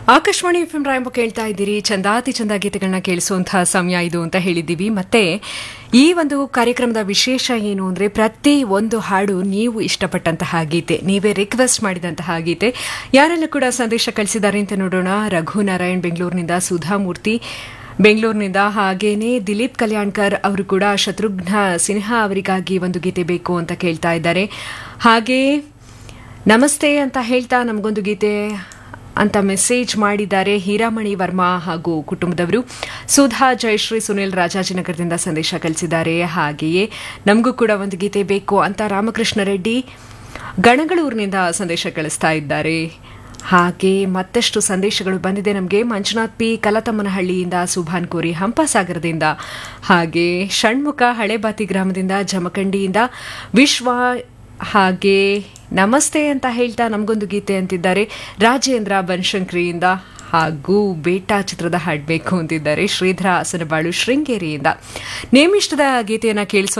Akashvani F M ರಾಯಂಬ ಕೇಳ್ತಾ ಇದ್ದೀರಿ ಚಂದಾತಿ ಚಂದ ಗೀತೆಗಳನ್ನ ಕೇಳಿಸುವಂತಹ ಸಮಯ ಇದು ಅಂತ ಹೇಳಿದ್ದೀವಿ ಮತ್ತೆ ಈ ಒಂದು ಕಾರ್ಯಕ್ರಮದ ವಿಶೇಷ ಏನು ಅಂದ್ರೆ ಪ್ರತಿ ಒಂದು ಹಾಡು ನೀವು ಇಷ್ಟಪಟ್ಟಂತಹ ಗೀತೆ ನೀವೇ ರಿಕ್ವೆಸ್ಟ್ ಮಾಡಿದಂತಹ ಗೀತೆ ಯಾರೆಲ್ಲ ಕೂಡ ಸಂದೇಶ ಕಳಿಸಿದ್ದಾರೆ ಅಂತ ನೋಡೋಣ ರಘು ನಾರಾಯಣ್ ಬೆಂಗಳೂರಿನಿಂದ ಸುಧಾಮೂರ್ತಿ ಬೆಂಗಳೂರಿನಿಂದ ಹಾಗೇನೆ ದಿಲೀಪ್ ಕಲ್ಯಾಣ್ಕರ್ ಅವರು ಕೂಡ ಶತ್ರುಘ್ನ ಸಿನ್ಹಾ ಅವರಿಗಾಗಿ ಒಂದು ಗೀತೆ ಬೇಕು ಅಂತ ಕೇಳ್ತಾ ಇದ್ದಾರೆ ಹಾಗೆ ನಮಸ್ತೆ ಅಂತ ಹೇಳ್ತಾ ನಮಗೊಂದು ಗೀತೆ ಅಂತ ಮೆಸೇಜ್ ಮಾಡಿದ್ದಾರೆ ಹೀರಾಮಣಿ ವರ್ಮಾ ಹಾಗೂ ಕುಟುಂಬದವರು ಸುಧಾ ಜಯಶ್ರೀ ಸುನಿಲ್ ರಾಜಾಜಿನಗರದಿಂದ ಸಂದೇಶ ಕಳಿಸಿದ್ದಾರೆ ಹಾಗೆಯೇ ನಮಗೂ ಕೂಡ ಒಂದು ಗೀತೆ ಬೇಕು ಅಂತ ರಾಮಕೃಷ್ಣ ರೆಡ್ಡಿ ಗಣಗಳೂರಿನಿಂದ ಸಂದೇಶ ಕಳಿಸ್ತಾ ಇದ್ದಾರೆ ಹಾಗೆ ಮತ್ತಷ್ಟು ಸಂದೇಶಗಳು ಬಂದಿದೆ ನಮಗೆ ಮಂಜುನಾಥ್ ಪಿ ಕಲತಮ್ಮನಹಳ್ಳಿಯಿಂದ ಸುಭಾನ್ ಕೋರಿ ಹಂಪಸಾಗರದಿಂದ ಹಾಗೆ ಷಣ್ಮುಖ ಹಳೆಬಾತಿ ಗ್ರಾಮದಿಂದ ಜಮಖಂಡಿಯಿಂದ ವಿಶ್ವ ಹಾಗೆ ನಮಸ್ತೆ ಅಂತ ಹೇಳ್ತಾ ನಮಗೊಂದು ಗೀತೆ ಅಂತಿದ್ದಾರೆ ರಾಜೇಂದ್ರ ಬನಶಂಕರಿಯಿಂದ ಹಾಗೂ ಬೇಟಾ ಚಿತ್ರದ ಹಾಡಬೇಕು ಅಂತಿದ್ದಾರೆ ಶ್ರೀಧರ ಹಸನಬಾಳು ಶೃಂಗೇರಿಯಿಂದ ನೇಮಿಷ್ಟದ ಗೀತೆಯನ್ನು ಕೇಳಿಸೋ